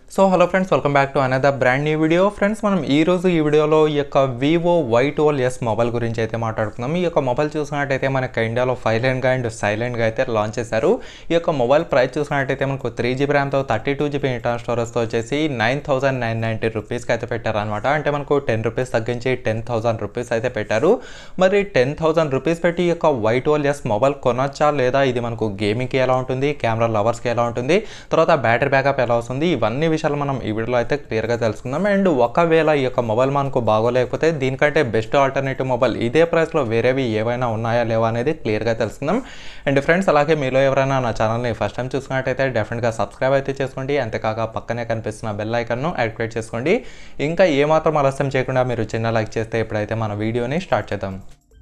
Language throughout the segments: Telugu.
so hello friends welcome back to another brand new video friends మనం ఈ రోజు ఈ వీడియోలో ఈ యొక్క Vivo Y twelve S mobile గురించి అయితే మాట్లాడుకుందాం ఈ యొక్క మొబైల్ చూసినట్టయితే మనకి ఇండియాలో సైలెంట్గా అండ్ సైలెంట్గా అయితే లాంచ్ చేశారు ఈ యొక్క మొబైల్ ప్రైస్ చూసినట్టయితే మనకు త్రీ జీబీ ర్యామ్తో థర్టీ టూ జీబీ ఇంటర్నల్ స్టోరేజ్తో వచ్చేసి నైన్ థౌసండ్ నైన్ నైంటీ రూపీస్కి అయితే పెట్టారనమాట అంటే మనకు టెన్ రూపీస్ తగ్గించి టెన్ థౌసండ్ రూపీస్ అయితే పెట్టారు మరి టెన్ థౌసండ్ రూపీస్ పెట్టి ఈ యొక్క వై ట్వెల్వ్ ఎస్ మొబైల్ కొనొచ్చా లేదా ఇది మనకు గేమింగ్కి ఎలా ఉంటుంది కెమెరా లవర్స్కి ఎలా ఉంటుంది తర్వాత బ్యాటరీ బ్యాకప్ ఎలా వస్తుంది ఇవన్నీ విషయాలు మనం ఈ వీడియోలో అయితే క్లియర్గా తెలుసుకుందాం అండ్ ఒకవేళ ఈ యొక్క మొబైల్ మనకు బాగోలేకపోతే దీనికంటే బెస్ట్ ఆల్టర్నేటివ్ మొబైల్ ఇదే ప్రైస్లో వేరేవి ఏవైనా ఉన్నాయా లేవా అనేది క్లియర్గా తెలుసుకుందాం అండ్ ఫ్రెండ్స్ అలాగే మీలో ఎవరైనా నా ఛానల్ని ఫస్ట్ టైం చూసుకున్నట్టయితే డెఫినెట్గా సబ్స్క్రైబ్ అయితే చేసుకోండి అంతేకాక పక్కనే కనిపిస్తున్న బెల్ ఐకన్ను యాక్టివేట్ చేసుకోండి ఇంకా ఏమాత్రం ఆలస్యం చేయకుండా మీరు చిన్న లైక్ చేస్తే ఇప్పుడైతే మన వీడియోని స్టార్ట్ చేద్దాం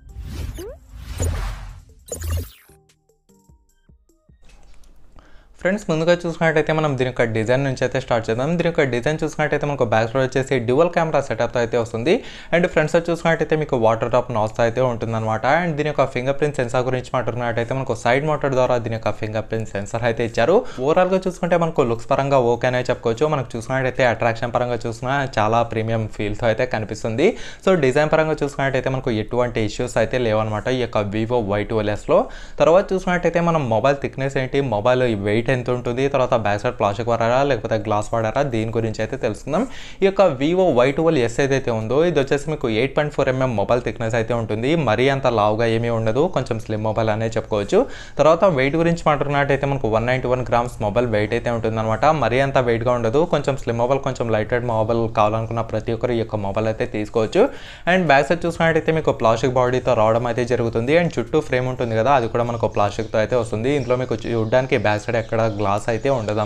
ఫ్రెండ్స్ ముందుగా చూసుకున్నట్టయితే మనం దీని యొక్క డిజైన్ నుంచి అయితే స్టార్ట్ చేద్దాం దీని యొక్క డిజైన్ చూసుకున్నట్టయితే మనకు బ్యాక్ సైడ్ వచ్చేసి డ్యువల్ కెమెరా సెటప్తో అయితే వస్తుంది అండ్ ఫ్రంట్ సైడ్ చూసుకున్నట్టయితే మీకు వాటర్ డ్రాప్ నాస్తో అయితే ఉంటుందన్నమాట అండ్ దీని యొక్క ఫింగర్ ప్రింట్ సెన్సార్ గురించి మాట్లాడుకున్నట్టయితే మనకు సైడ్ మోటార్ ద్వారా దీని యొక్క ఫింగర్ ప్రింట్ సెన్సార్ అయితే ఇచ్చారు ఓవరాల్గా చూసుకుంటే మనకు లుక్స్ పరంగా ఓకే అనే చెప్పుకోవచ్చు మనకు చూసుకున్నట్టయితే అట్రాక్షన్ పరంగా చూసినా చాలా ప్రీమియం ఫీల్తో అయితే కనిపిస్తుంది సో డిజైన్ పరంగా చూసుకున్నట్టయితే మనకు ఎటువంటి ఇష్యూస్ అయితే లేవన్నమాట ఈ యొక్క వివో వై ట్వెల్వ్ఎస్లో తర్వాత చూసుకున్నట్టయితే మనం మొబైల్ థిక్నెస్ ఏంటి మొబైల్ వెయిట్ ఎంత ఉంటుంది తర్వాత బ్యాక్ సైడ్ ప్లాస్టిక్ వాడారా లేకపోతే గ్లాస్ వాడారా దీని గురించి అయితే తెలుసుకుందాం ఈ యొక్క వివో వై ట్వెల్వ్ ఎస్ ఏదైతే ఉందో ఇది వచ్చేసి మీకు eight point four mm mobile thickness అయితే ఉంటుంది మరీ అంత లావుగా ఏమీ ఉండదు కొంచెం స్లిమ్ మొబైల్ అనే చెప్పుకోవచ్చు తర్వాత వెయిట్ గురించి మాట్లాడుకున్నట్టయితే మనకు one ninety one grams mobile weight అయితే ఉంటుందన్నమాట మరీ అంత వెయిట్గా ఉండదు కొంచెం స్లిమ్ మొబైల్ కొంచెం లైట్ వెయిట్ మొబైల్ కావాలనుకున్న ప్రతి ఒక్కరు ఈ యొక్క మొబైల్ అయితే తీసుకోవచ్చు అండ్ బ్యాక్ సైడ్ చూసుకున్నట్టయితే మీకు ప్లాస్టిక్ బాడీతో రావడం అయితే జరుగుతుంది అండ్ చుట్టూ ఫ్రేమ్ ఉంటుంది కదా అది కూడా మనకు ప్లాస్టిక్తో అయితే వస్తుంది ఇందులో మీకు చూడడానికి బ్యాక్ సైడ్ ఎక్కడ గ్లాస్ అయితే ఉండదు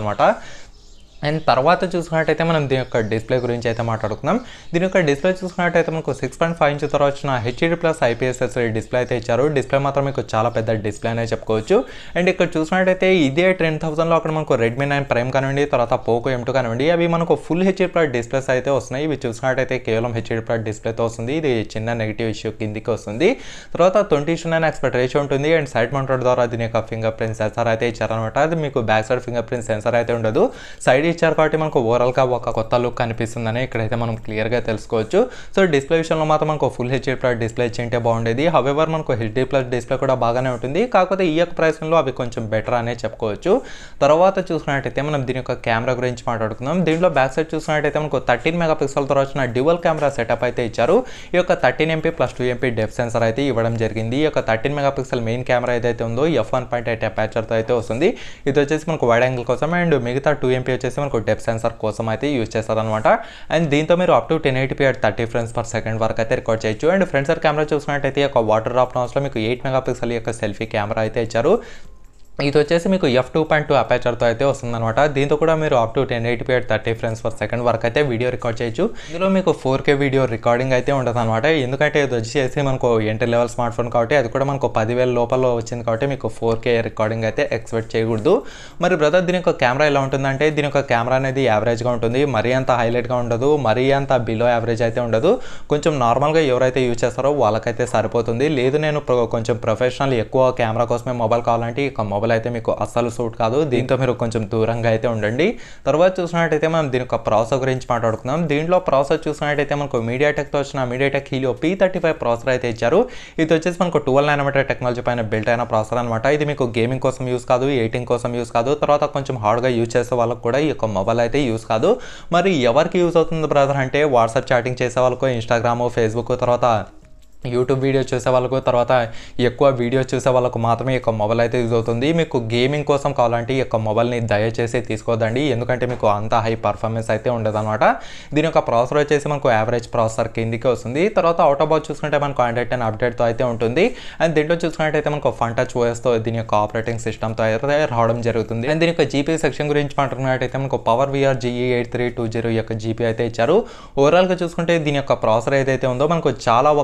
అండ్ తర్వాత చూసుకున్నట్టయితే మనం దీని యొక్క డిస్ప్లే గురించి అయితే మాట్లాడుకుందాం దీని యొక్క డిస్ప్లే చూసుకున్నట్టయితే మనకు సిక్స్ పాయింట్ ఫైవ్ ఇంచ్ తర్వాత వచ్చిన హెచ్డి ప్లస్ ఐపీఎస్ఎస్ డిస్ప్లే అయితే ఇచ్చారు డిస్ప్లే మాత్రం మీకు చాలా పెద్ద డిస్ప్లే అనే చెప్పుకోవచ్చు అండ్ ఇక్కడ చూసుకున్నట్టయితే ఇదే టెన్ థౌసండ్లో అక్కడ మనకు రెడ్మీ నైన్ ప్రైమ్ కానివ్వండి తర్వాత పోకో ఎం టూ కానివ్వండి అవి మనకు ఫుల్ హెచ్డి ప్లస్ డిస్ప్లేస్ అయితే వస్తున్నాయి ఇవి చూసుకున్నట్టయితే కేవలం హెచ్డి ప్లస్ డిస్ప్లేతో వస్తుంది ఇది చిన్న నెగిటివ్ ఇష్యూ కిందికి వస్తుంది తర్వాత ట్వంటీ నైన్ ఎక్స్పెక్ట్ రేషియో ఉంటుంది అండ్ సైడ్ మౌంటెడ్ ద్వారా దీని యొక్క ఫింగర్ ప్రింట్ సెన్సార్ అయితే ఇచ్చారనమాట అది మీకు back side fingerprint sensor అయితే ఉండదు సైడ్ ఇచ్చారు కాబట్టి మనకు ఓవరాల్గా ఒక కొత్త లుక్ కనిపిస్తుందని ఇక్కడైతే మనం క్లియర్గా తెలుసుకోవచ్చు సో డిస్ప్లే విషయంలో మాత్రం మనకు ఫుల్ హెచ్డీ ప్లస్ డిస్ప్లే ఇచ్చింటే బాగుండేది హవెవర్ మనకు హెచ్డీ ప్లస్ డిస్ప్లే కూడా బాగానే ఉంటుంది కాకపోతే ఈ యొక్క ప్రైస్లో అవి కొంచెం బెటర్ అనే చెప్పుకోవచ్చు తర్వాత చూసుకున్నట్టయితే మనం దీని యొక్క కెమెరా గురించి మాట్లాడుకుందాం దీంట్లో బ్యాక్ సైడ్ చూసుకున్నట్టయితే మనకు థర్టీన్ మెగా పిక్సెల్తో వచ్చిన డ్యువల్ కెమెరా సెటప్ అయితే ఇచ్చారు ఈ యొక్క thirteen MP plus two MP depth sensor అయితే ఇవ్వడం జరిగింది ఈ యొక్క thirteen megapixel main camera ఏదైతే ఉందో ఎఫ్ వన్ పాయింట్ ఎయిట్ అపాచర్తో అయితే వస్తుంది ఇది వచ్చేసి మనకు వైడ్ యాంగిల్ కోసం అండ్ మిగతా టూ ఎంపీ వచ్చేసి మనకు డెఫ్ సెన్సర్ కోసం అయితే యూజ్ చేస్తారనమాట అండ్ దీంతో మీరు up to ten eighty at thirty frames per second వరకు అయితే రికార్డ్ చేయొచ్చు అండ్ ఫ్రంట్ సైడ్ కెమెరా చూసినట్టయితే ఒక వాటర్ డ్రాప్ నౌస్లో మీకు ఎయిట్ మెగా పిక్సెల్ యొక్క సెల్ఫీ కెమెరా అయితే ఇచ్చారు ఇది వచ్చేసి మీకు ఎఫ్ టూ పాయింట్ టూ అపాచర్తో అయితే వస్తుందన్నమాట దీంతో కూడా మీరు up to ten eighty eight thirty frames per second వరకు అయితే వీడియో రికార్డ్ చేయొచ్చు ఇందులో మీకు ఫోర్ కే వీడియో రికార్డింగ్ అయితే ఉంటుంది అనమాట ఎందుకంటే ఇది వచ్చేసి మనకు ఎంటర్ లెవెల్ స్మార్ట్ ఫోన్ కాబట్టి అది కూడా మనకు పదివేల లోపల వచ్చింది కాబట్టి మీకు ఫోర్ కే రికార్డింగ్ అయితే ఎక్స్పెక్ట్ చేయకూడదు మరి బ్రదర్ దీని యొక్క కెమెరా ఎలా ఉంటుందంటే దీని యొక్క కెమెరా అనేది యావరేజ్గా ఉంటుంది మరీ అంత హైలైట్గా ఉండదు మరీ అంత బిలో యావరేజ్ అయితే ఉండదు కొంచెం నార్మల్గా ఎవరైతే యూజ్ చేస్తారో వాళ్ళకైతే సరిపోతుంది లేదు నేను కొంచెం ప్రొఫెషనల్ ఎక్కువ కెమెరా కోసమే మొబైల్ కావాలంటే ఇక మొబైల్ అయితే మీకు అస్సలు సూట్ కాదు దీంతో మీరు కొంచెం దూరంగా అయితే ఉండండి తర్వాత చూసినట్టయితే మనం దీని యొక్క ప్రాసెసర్ గురించి మాట్లాడుకుందాం దీంట్లో ప్రాసెసర్ చూసినట్టయితే మనకు మీడియాటెక్తో వచ్చిన MediaTek Helio P thirty five processor అయితే ఇచ్చారు ఇది వచ్చేసి మనకు ట్వెల్వ్ నానోమీటర్ టెక్నాలజీ పైన బిల్ట్ అయిన ప్రాసెసర్ అనమాట ఇది మీకు గేమింగ్ కోసం యూస్ కాదు ఎయిటింగ్ కోసం యూస్ కాదు తర్వాత కొంచెం హార్డ్గా యూజ్ చేసే వాళ్ళకి కూడా ఈ యొక్క మొబైల్ అయితే యూస్ కాదు మరి ఎవరికి యూస్ అవుతుంది బ్రదర్ అంటే వాట్సాప్ చాటింగ్ చేసే వాళ్ళకు ఇన్స్టాగ్రామ్ ఫేస్బుక్ తర్వాత యూట్యూబ్ వీడియోస్ చూసే వాళ్ళకు తర్వాత ఎక్కువ వీడియోస్ చూసే వాళ్ళకు మాత్రమే ఈ యొక్క మొబైల్ అయితే యూజ్ అవుతుంది మీకు గేమింగ్ కోసం కావాలంటే ఈ యొక్క మొబైల్ని దయచేసి తీసుకోవద్దండి ఎందుకంటే మీకు అంత హై పర్ఫార్మెన్స్ అయితే ఉండదు అనమాట దీని యొక్క ప్రాసెసర్ వచ్చేసి మనకు యావరేజ్ ప్రాసెసర్ కిందికి వస్తుంది తర్వాత అవుట్ ఆఫ్ బాక్స్ చూసుకుంటే మనకు ఆండ్రాయిడ్ టెన్ అప్డేట్తో అయితే ఉంటుంది అండ్ దీంట్లో చూసుకున్నట్టయితే మనకు ఫన్ టచ్ ఓఎస్తో దీని యొక్క ఆపరేటింగ్ సిస్టమ్తో అయితే రావడం జరుగుతుంది అండ్ దీని యొక్క జీపీ సెక్షన్ గురించి మాట్లాడుకున్నట్టయితే మనకు power VR GE eight three two zero యొక్క జీపీ అయితే ఇచ్చారు ఓవరాల్గా చూసుకుంటే దీని యొక్క ప్రాసెసర్ ఏదైతే ఉందో మనకు చాలా ఒక నార్మల్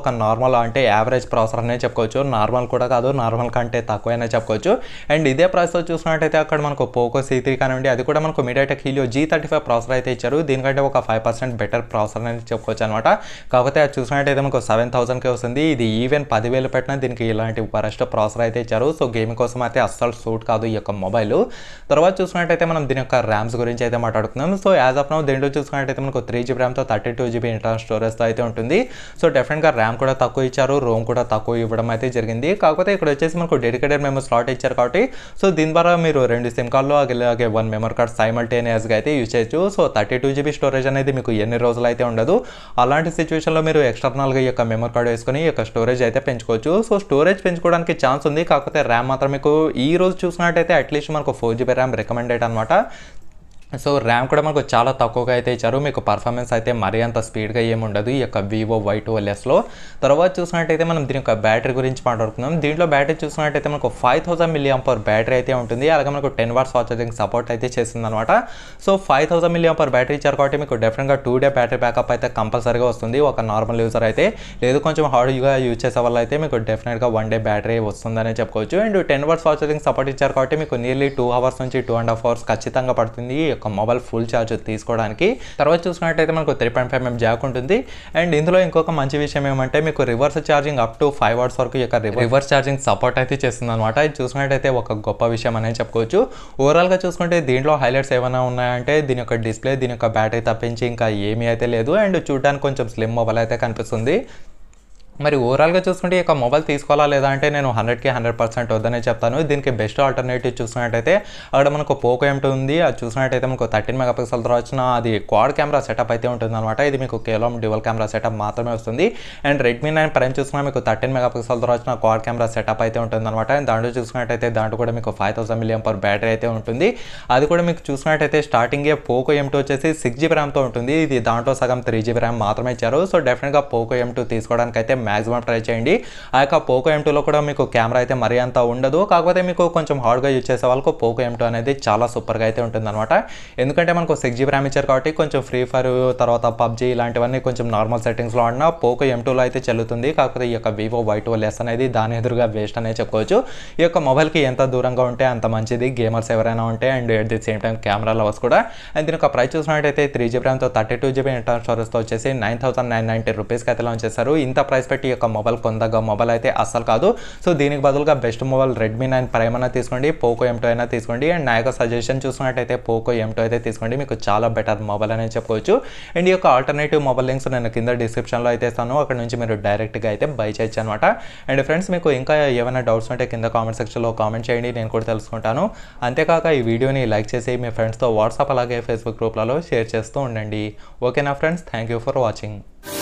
నార్మల్ అంటే యావరేజ్ ప్రాసెసర్ అనే చెప్పుకోవచ్చు నార్మల్ కూడా కాదు నార్మల్ కంటే తక్కువైనా చెప్పుకోవచ్చు అండ్ ఇదే ప్రాసెసర్ చూసుకున్నట్టయితే అక్కడ మనకు పోకో సీ త్రీ కానివ్వండి అది కూడా మనకు MediaTek Helio G thirty five processor అయితే ఇచ్చారు దీనికంటే ఒక ఫైవ్ పర్సెంట్ బెటర్ ప్రాసెసర్ అనేది చెప్పుకోవచ్చు అనమాట కాకపోతే అది చూసినట్టయితే మనకు సెవెన్ థౌసండ్కే వస్తుంది ఇది ఈవెన్ పదివేలు పెట్టినా దీనికి ఇలాంటి వరస్ట్ ప్రాసెసర్ అయితే ఇచ్చారు సో గేమింగ్ కోసం అయితే అస్సలు సూట్ కాదు ఈ యొక్క మొబైల్ తర్వాత చూసుకున్నట్టయితే మనం దీని యొక్క ర్యామ్స్ గురించి అయితే మాట్లాడుకుందాం సో యాజ్ ఆఫ్ నౌ దీంట్లో చూసుకున్నట్టయితే మనకు త్రీ జీబీ ర్యామ్తో థర్టీ టూ జీబీ ఇంటర్నల్ స్టోరేజ్తో అయితే ఉంటుంది సో డెఫినెట్గా ర్యామ్ కూడా తక్కువ ఇచ్చారు రోమ్ కూడా తక్కువ ఇవ్వడం అయితే జరిగింది కాకపోతే ఇక్కడ వచ్చేసి మనకు డెడికేటెడ్ మెమరీ స్లాట్ ఇచ్చారు కాబట్టి సో దీని ద్వారా మీరు రెండు సిమ్ కార్డులు అలాగే వన్ మెమరీ కార్డ్ సైమల్టేనియస్గా అయితే యూజ్ చేయొచ్చు so thirty two GB storage అనేది మీకు ఎన్ని రోజులు అయితే ఉండదు అలాంటి సిచ్యువేషన్లో మీరు ఎక్స్టర్నల్గా ఈ యొక్క మెమరీ కార్డ్ వేసుకొని ఈ యొక్క స్టోరేజ్ అయితే పెంచుకోవచ్చు సో స్టోరేజ్ పెంచుకోవడానికి ఛాన్స్ ఉంది కాకపోతే ర్యామ్ మాత్రం మీకు ఈ రోజు చూసినట్టయితే అట్లీస్ట్ మనకు ఫోర్ జీబీ ర్యామ్ రికమెండెడ్ అనమాట సో ర్యామ్ కూడా మనకు చాలా తక్కువగా అయితే ఇచ్చారు మీకు పర్ఫార్మెన్స్ అయితే మరీ అంత స్పీడ్గా ఏమి ఉండదు ఈ యొక్క వివో వై ట్వెల్వ్ఎస్లో తర్వాత చూసినట్టయితే మనం దీని యొక్క బ్యాటరీ గురించి మాట్లాడుకుందాం దీంట్లో బ్యాటరీ చూసినట్టయితే మనకు five thousand milliampere battery అయితే ఉంటుంది అలాగే మనకు ten watts fast charging support అయితే చేస్తుంది అనమాట so five thousand milliampere battery ఇచ్చారు కాబట్టి మీకు డెఫినెట్గా టూ డే బ్యాటరీ బ్యాకప్ అయితే కంపల్సరీగా వస్తుంది ఒక నార్మల్ యూజర్ అయితే లేదు కొంచెం హార్డ్గా యూజ్ చేసే వల్ల అయితే మీకు డెఫినెట్గా వన్ డే బ్యాటరీ వస్తుందని చెప్పుకోవచ్చు and ten watts fast charging support ఇచ్చారు కాబట్టి మీకు నియర్లీ టూ అవర్స్ నుంచి టూ అండ్ హాఫ్ అవర్స్ ఖచ్చితంగా పడుతుంది ఈ యొక్క మొబైల్ ఫుల్ ఛార్జ్ తీసుకోవడానికి తర్వాత చూసుకున్నట్టయితే మనకు three point five mm jack ఉంటుంది అండ్ ఇందులో ఇంకొక మంచి విషయం ఏమంటే మీకు reverse charging up to five hours వరకు ఈ యొక్క రివర్స్ ఛార్జింగ్ సపోర్ట్ అయితే చేస్తుంది అనమాట ఇది చూసుకున్నట్టయితే ఒక గొప్ప విషయం అనేది చెప్పుకోవచ్చు ఓవరాల్గా చూసుకుంటే దీంట్లో హైలైట్స్ ఏమైనా ఉన్నాయంటే దీని యొక్క డిస్ప్లే దీని యొక్క బ్యాటరీ తప్పించి ఇంకా ఏమీ అయితే లేదు అండ్ చూడడానికి కొంచెం స్లిమ్ మొబైల్ అయితే కనిపిస్తుంది మరి ఓవరాల్గా చూసుకుంటే ఈ యొక్క మొబైల్ తీసుకోవాలా లేదా అంటే నేను హండ్రెడ్కి హండ్రెడ్ పర్సెంట్ వద్దనే చెప్తాను దీనికి బెస్ట్ ఆల్టర్నేటివ్ చూసినట్టయితే అక్కడ మనకు పోకో ఎంటూ ఉంది అది చూసినట్టయితే మనకు థర్టీన్ మెగా పిక్సెల్తో వచ్చిన అది క్వాడ్ కెమెరా సెటప్ అయితే ఉంటుంది అనమాట ఇది మీకు కేవలం డ్యువల్ కెమెరా సెటప్ మాత్రమే వస్తుంది అండ్ రెడ్మీ నైన్ ప్రైమ్ చూసుకున్నా మీకు థర్టీన్ మెగా పిక్సెల్తో వచ్చిన క్వాడ్ కెమెరా సెటప్ అయితే ఉంటుంది అనమాట అండ్ దాంట్లో చూసుకున్నట్టయితే దాంట్లో కూడా మీకు five thousand milliampere battery అయితే ఉంటుంది అది కూడా మీకు చూసినట్టయితే స్టార్టింగే పోకో ఎం టూ వచ్చేసి సిక్స్ జీబీ ర్యామ్తో ఉంటుంది ఇది దాంట్లో సగం త్రీ జీబీ ర్యామ్ మాత్రమే ఇచ్చారు సో డెఫినెట్గా పోకో ఎం టూ తీసుకోవడానికి అయితే మాక్సిమం ట్రై చేయండి ఆ యొక్క పోకో ఎం టూలో కూడా మీకు కెమెరా అయితే మరీ అంత ఉండదు కాకపోతే మీకు కొంచెం హార్డ్గా యూజ్ చేసే వాళ్ళకు పోకో ఎం టూ అనేది చాలా సూపర్గా అయితే ఉంటుందన్నమాట ఎందుకంటే మనకు సిక్స్ జీబీ ర్యామ్ ఇచ్చారు కాబట్టి కొంచెం ఫ్రీ ఫైర్ తర్వాత పబ్జీ ఇలాంటివన్నీ కొంచెం నార్మల్ సెట్టింగ్స్లో ఆడినా పోకో ఎం టూలో అయితే చెల్లుతుంది కాకపోతే ఈ యొక్క వివో వై టూ లెస్ అనేది దాని ఎదురుగా వేస్ట్ అనేది చెప్పుకోవచ్చు ఈ యొక్క మొబైల్కి ఎంత దూరంగా ఉంటే అంత మంచిది గేమర్స్ ఎవరైనా ఉంటే and at the same time camera lovers కూడా అండ్ దీని యొక్క ప్రైస్ చూసినట్టయితే త్రీ జీబీ ర్యామ్తో థర్టీ టూ జీబీ ఇంటర్నల్ స్టోరేజ్తో వచ్చేసి నైన్ థౌసండ్ నైన్ నైంటీ రూపీస్కి అయితే లాంచ్ చేశారు ఇంత ప్రైస్ పెట్టి ఈ యొక్క మొబైల్ కొందగ్గ మొబైల్ అయితే అస్సలు కాదు సో దీనికి బదులుగా best mobile Redmi nine prime అయినా తీసుకోండి పోకో ఎం టూ అయినా తీసుకోండి అండ్ నా యొక్క సజెషన్ చూసినట్టయితే పోకో ఎం టూ అయితే తీసుకోండి మీకు చాలా బెటర్ మొబైల్ అనేది చెప్పుకోవచ్చు అండ్ ఈ యొక్క ఆల్టర్నేటివ్ మొబైల్ లింక్స్ నేను కింద డిస్క్రిప్షన్లో అయితే ఇస్తాను అక్కడ నుంచి మీరు డైరెక్ట్గా అయితే బై చేయొచ్చు అనమాట అండ్ ఫ్రెండ్స్ మీకు ఇంకా ఏమైనా డౌట్స్ ఉంటే కింద కామెంట్ సెక్షన్లో కామెంట్ చేయండి నేను కూడా తెలుసుకుంటాను అంతేకాక ఈ వీడియోని లైక్ చేసి మీ ఫ్రెండ్స్తో వాట్సాప్ అలాగే ఫేస్బుక్ గ్రూప్లలో షేర్ చేస్తూ ఉండండి ఓకేనా friends thank you for watching